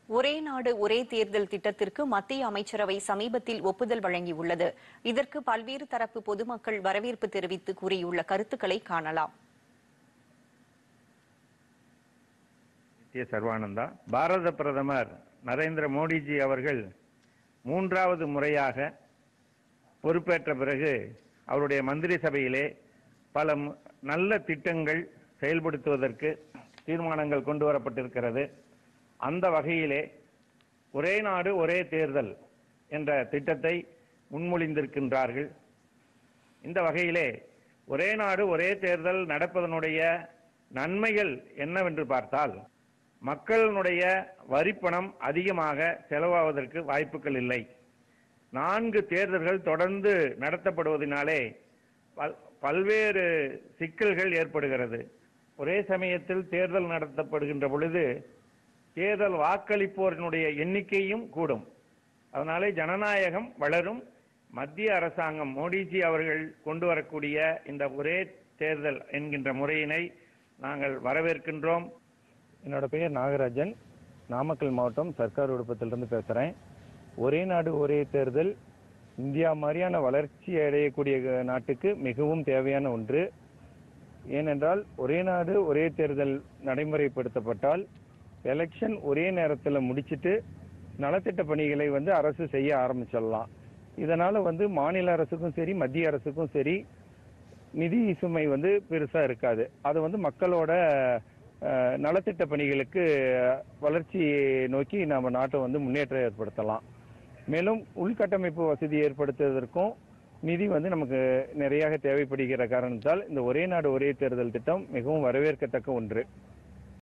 ஒரே நாடு ஒரே தேர்தல் திட்டத்திற்கு மத்திய அமைச்சரவை சமீபத்தில் ஒப்புதல் வழங்கியுள்ளது இதற்கு பல்வேறு தரப்பு பொதுமக்கள் வரவேற்பு தெரிவித்து கூறியுள்ள கருத்துக்களை காணலாம் நித்ய சர்வானந்தா பாரத பிரதமர் நரேந்திர மோடிஜி அவர்கள் மூன்றாவது முறையாக பொறுப்பேற்ற பிறகு அவருடைய மந்திரி சபையிலே பல மு- நல்ல திட்டங்கள் செயல்படுத்துவதற்கு தீர்மானங்கள் கொண்டு வரப்பட்டிருக்கிறது அந்த வகையிலே ஒரே நாடு ஒரே தேர்தல் என்ற திட்டத்தை முன்மொழிந்திருக்கின்றார்கள் இந்த வகையிலே ஒரே நாடு ஒரே தேர்தல் நடப்பதனுடைய நன்மைகள் என்னவென்று பார்த்தால் மக்களினுடைய வரிப்பணம் அதிகமாக செலவாவதற்கு வாய்ப்புகள் இல்லை நான்கு தேர்தல்கள் தொடர்ந்து நடத்தப்படுவதனாலே பல் பல்வேறு சிக்கல்கள் ஏற்படுகிறது ஒரே சமயத்தில் தேர்தல் நடத்தப்படுகின்ற பொழுது தேர்தல் வாக்களிப்போரினுடைய எண்ணிக்கையும் கூடும் அதனாலே ஜனநாயகம் வளரும் மத்திய அரசாங்கம் மோடிஜி அவர்கள் கொண்டு வரக்கூடிய இந்த ஒரே தேர்தல் என்கின்ற முறையினை நாங்கள் வரவேற்கின்றோம் என்னோட பெயர் நாகராஜன் நாமக்கல் மாவட்டம் சர்க்கார் விடுப்பத்திலிருந்து பேசுகிறேன் ஒரே நாடு ஒரே தேர்தல் இந்தியா மாதிரியான வளர்ச்சி அடையக்கூடிய நாட்டுக்கு மிகவும் தேவையான ஒன்று ஏனென்றால் ஒரே நாடு ஒரே தேர்தல் நடைமுறைப்படுத்தப்பட்டால் எலெக்ஷன் ஒரே நேரத்தில் முடிச்சிட்டு நலத்திட்ட பணிகளை வந்து அரசு செய்ய ஆரம்பிச்சிடலாம் இதனால வந்து மாநில அரசுக்கும் சரி மத்திய அரசுக்கும் சரி நிதி சுமை வந்து பெருசா இருக்காது அது வந்து மக்களோட அஹ், நலத்திட்ட பணிகளுக்கு வளர்ச்சியை நோக்கி நம்ம நாட்டை வந்து முன்னேற்றம் ஏற்படுத்தலாம் மேலும் உள்கட்டமைப்பு வசதி ஏற்படுத்துவதற்கும் நிதி வந்து நமக்கு நிறையாக தேவைப்படுகிற காரணத்தால் இந்த ஒரே நாடு ஒரே தேர்தல் திட்டம் மிகவும் வரவேற்கத்தக்க ஒன்று